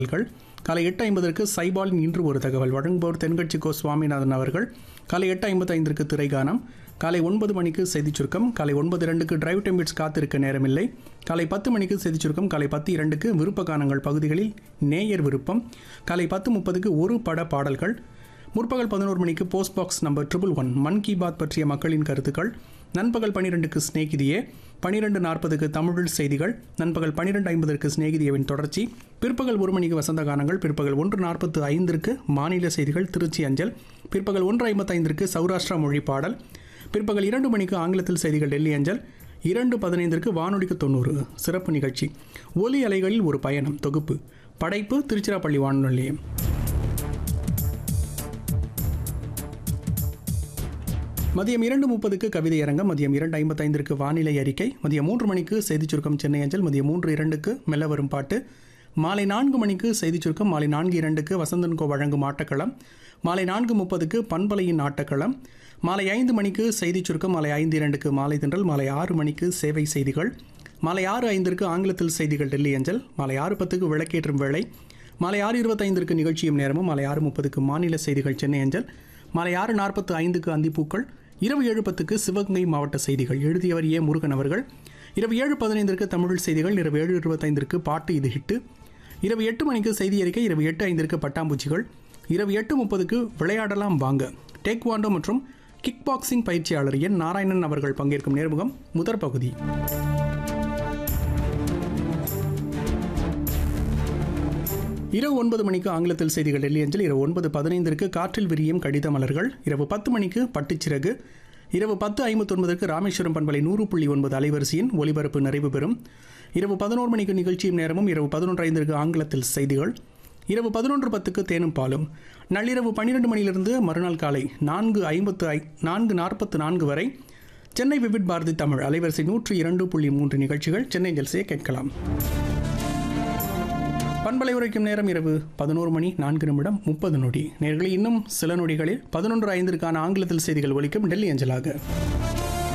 தகவல்கள் காலை எட்டு ஐம்பதற்கு சைபாலின் இன்று ஒரு தகவல் வழங்குபவர் தென்கட்சி கோ சுவாமிநாதன் அவர்கள் காலை எட்டு ஐம்பத்தைந்திற்கு திரைகானம் காலை ஒன்பது மணிக்கு செய்திச் சுருக்கம் காலை ஒன்பது இரண்டுக்கு டிரைவ் டெம்பிட்ஸ் காத்திருக்க நேரமில்லை காலை பத்து மணிக்கு செய்திச் சுருக்கம் காலை பத்து இரண்டுக்கு விருப்ப கானங்கள் பகுதிகளில் நேயர் விருப்பம் காலை பத்து முப்பதுக்கு ஒரு பட பாடல்கள் முற்பகல் பதினோரு மணிக்கு post box number triple one Mann ki Baat பற்றிய மக்களின் கருத்துக்கள் நண்பகல் பன்னிரெண்டுக்கு ஸ்நேகிதியே பன்னிரெண்டு நாற்பதுக்கு தமிழில் செய்திகள் நண்பகல் பன்னிரெண்டு ஐம்பதற்கு ஸ்நேகிதியவின் தொடர்ச்சி பிற்பகல் ஒரு மணிக்கு வசந்த கானங்கள் பிற்பகல் ஒன்று நாற்பத்து ஐந்திற்கு மாநில செய்திகள் திருச்சி அஞ்சல் பிற்பகல் ஒன்று ஐம்பத்தைந்திற்கு சௌராஷ்டிரா மொழி பாடல் பிற்பகல் இரண்டு மணிக்கு ஆங்கிலத்தில் செய்திகள் டெல்லி அஞ்சல் இரண்டு பதினைந்திற்கு வானொலிக்கு தொண்ணூறு சிறப்பு நிகழ்ச்சி ஒலி அலைகளில் ஒரு பயணம் தொகுப்பு படைப்பு திருச்சிராப்பள்ளி வானொலி நிலையம் மதியம் இரண்டு முப்பதுக்கு கவிதை அரங்கம் மதியம் இரண்டு ஐம்பத்தைந்திற்கு வானிலை அறிக்கை மதியம் மூன்று மணிக்கு செய்திச் சுருக்கம் சென்னை அஞ்சல் மதியம் மூன்று இரண்டுக்கு மெல்ல வரும் பாட்டு மாலை நான்கு மணிக்கு செய்திச் சுருக்கம் மாலை நான்கு இரண்டுக்கு வசந்தன்கோ வழங்கும் ஆட்டக்களம் மாலை நான்கு முப்பதுக்கு பண்பலையின் ஆட்டக்களம் மாலை ஐந்து மணிக்கு செய்திச் சுருக்கம் மாலை ஐந்து இரண்டுக்கு மாலை தின்றல் மாலை ஆறு மணிக்கு சேவை செய்திகள் மாலை ஆறு ஐந்திற்கு ஆங்கிலத்தில் செய்திகள் டெல்லி அஞ்சல் மாலை ஆறு பத்துக்கு விளக்கேற்றும் வேளை மாலை ஆறு இருபத்தைந்திற்கு நிகழ்ச்சியும் நேரமும் மாலை ஆறு முப்பதுக்கு மாநில செய்திகள் சென்னை அஞ்சல் மாலை ஆறு நாற்பத்து ஐந்துக்கு அந்திப்பூக்கள் இரவு ஏழு பத்துக்கு சிவகங்கை மாவட்ட செய்திகள் எழுதியவர் ஏ முருகன் அவர்கள் இரவு ஏழு பதினைந்திற்கு தமிழ் செய்திகள் இரவு ஏழு இருபத்தைந்திற்கு பாட்டு இது ஹிட்டு இரவு எட்டு மணிக்கு செய்தி அறிக்கை இரவு எட்டு ஐந்திற்கு பட்டாம்பூச்சிகள் இரவு எட்டு முப்பதுக்கு விளையாடலாம் வாங்க டேக்வாண்டோ மற்றும் கிக் பாக்ஸிங் பயிற்சியாளர் என் நாராயணன் அவர்கள் பங்கேற்கும் நேர்முகம் முதற் பகுதி இரவு ஒன்பது மணிக்கு ஆங்கிலத்தில் செய்திகள் டெல்லி அஞ்சல் இரவு ஒன்பது பதினைந்திற்கு காற்றில் விரியும் கடித மலர்கள் இரவு பத்து மணிக்கு பட்டுச்சிறகு இரவு பத்து ஐம்பத்தொன்பதற்கு ராமேஸ்வரம் பண்பலை நூறு புள்ளி ஒன்பது அலைவரிசையின் ஒலிபரப்பு நிறைவு பெறும் இரவு பதினோரு மணிக்கு நிகழ்ச்சியும் நேரமும் இரவு பதினொன்று ஐந்திற்கு ஆங்கிலத்தில் செய்திகள் இரவு பதினொன்று பத்துக்கு தேனும் பாலும் நள்ளிரவு பன்னிரெண்டு மணியிலிருந்து மறுநாள் காலை நான்கு ஐம்பத்து ஐ நான்கு நாற்பத்து நான்கு வரை சென்னை விவிட் பாரதி தமிழ் அலைவரிசை நூற்றி இரண்டு புள்ளி மூன்று நிகழ்ச்சிகள் சென்னை ஜெல்சியை கேட்கலாம் பண்பலை உரைக்கும் நேரம் இரவு பதினோரு மணி நான்கு நிமிடம் முப்பது நொடி நேர்களை இன்னும் சில நொடிகளில் பதினொன்று ஐந்திற்கான ஆங்கிலத்தில் செய்திகள் ஒலிக்கும் டெல்லி அஞ்சலாக